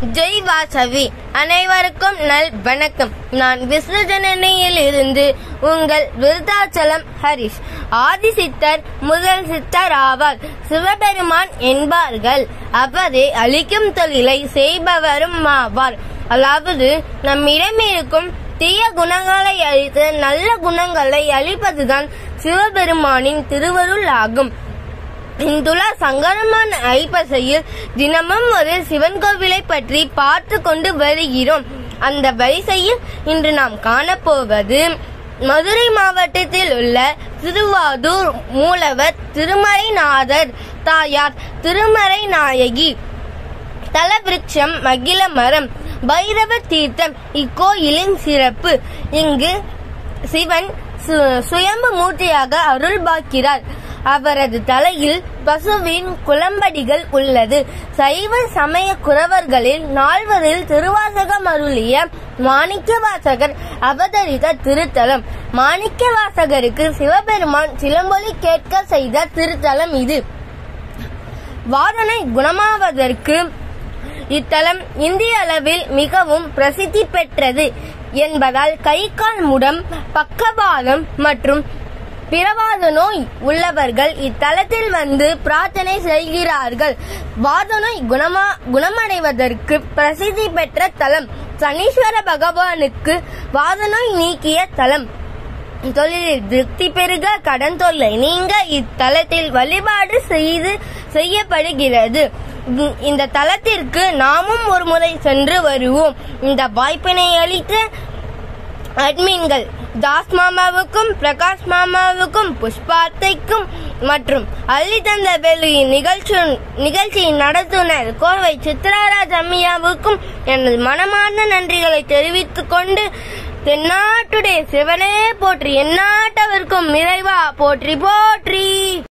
ஜெய் வாசவி அனைவருக்கும் நல் வணக்கம் நான் விஸ்வஜனனியில் இருந்து உங்கள் விருதாச்சலம் ஹரிஷ் ஆதி சித்தர் முதல் சித்தர் ஆவார் சிவபெருமான் என்பார்கள் அவரே அழிக்கும் தொழிலை செய்பவரும் ஆவார் அதாவது நம்மிடம் இருக்கும் தீய குணங்களை அழித்து நல்ல குணங்களை அழிப்பதுதான் சிவபெருமானின் திருவருள் ஆகும் இந்துலா சங்கரமான ஐப்பசையில் தினமும் ஒரு சிவன் கோவிலை பற்றி பார்த்து கொண்டு வருகிறோம் அந்த வரிசையில் இன்று நாம் காணப்போவது மதுரை மாவட்டத்தில் உள்ள திருவாதூர் மூலவர் திருமறைநாதர் தாயார் திருமறை நாயகி தலவிருட்சம் மகிழ மரம் பைரவ தீர்த்தம் இக்கோயிலின் சிறப்பு இங்கு சிவன் சு- சுயம்பு மூர்த்தியாக அருள் பார்க்கிறார் அவரது தலையில் பசுவின் குளம்படிகள் உள்ளது சைவ சமய குறவர்களில் நால்வரில் திருவாசகம் அருளிய மாணிக்க வாசகர் அவதரித்த திருத்தலம் மாணிக்க வாசகருக்கு சிவபெருமான் சிலம்பொலி கேட்க செய்த திருத்தலம் இது வாதனை குணமாவதற்கு இத்தலம் இந்திய அளவில் மிகவும் பிரசித்தி பெற்றது என்பதால் கை கால் முடம் பக்கவாதம் மற்றும் பிறவாத நோய் உள்ளவர்கள் இத்தலத்தில் வந்து பிரார்த்தனை செய்கிறார்கள் வாத நோய் குணமா குணமடைவதற்கு பிரசித்தி பெற்ற தலம் சனீஸ்வர பகவானுக்கு வாத நோய் நீக்கிய தலம் தொழிலில் திருப்தி பெருக கடன் தொல்லை நீங்க இத்தலத்தில் வழிபாடு செய்து செய்யப்படுகிறது இ- இந்த தலத்திற்கு நாமும் ஒரு முறை சென்று வருவோம் இந்த வாய்ப்பினை அளித்த அட்மின்கள் தாஸ் மாமாவுக்கும் பிரகாஷ் மாமாவுக்கும் புஷ்பாத்தைக்கும் மற்றும் அள்ளி தந்த வேலையின் நிகழ்ச்சி நிகழ்ச்சியின் நடத்துனர் கோவை சித்ராராஜ் அம்மியாவுக்கும் எனது மனமார்ந்த நன்றிகளை தெரிவித்துக் கொண்டு தென்னாட்டுடைய சிவனே போற்றி எந்நாட்டவர்க்கும் இறைவா போற்றி போற்றி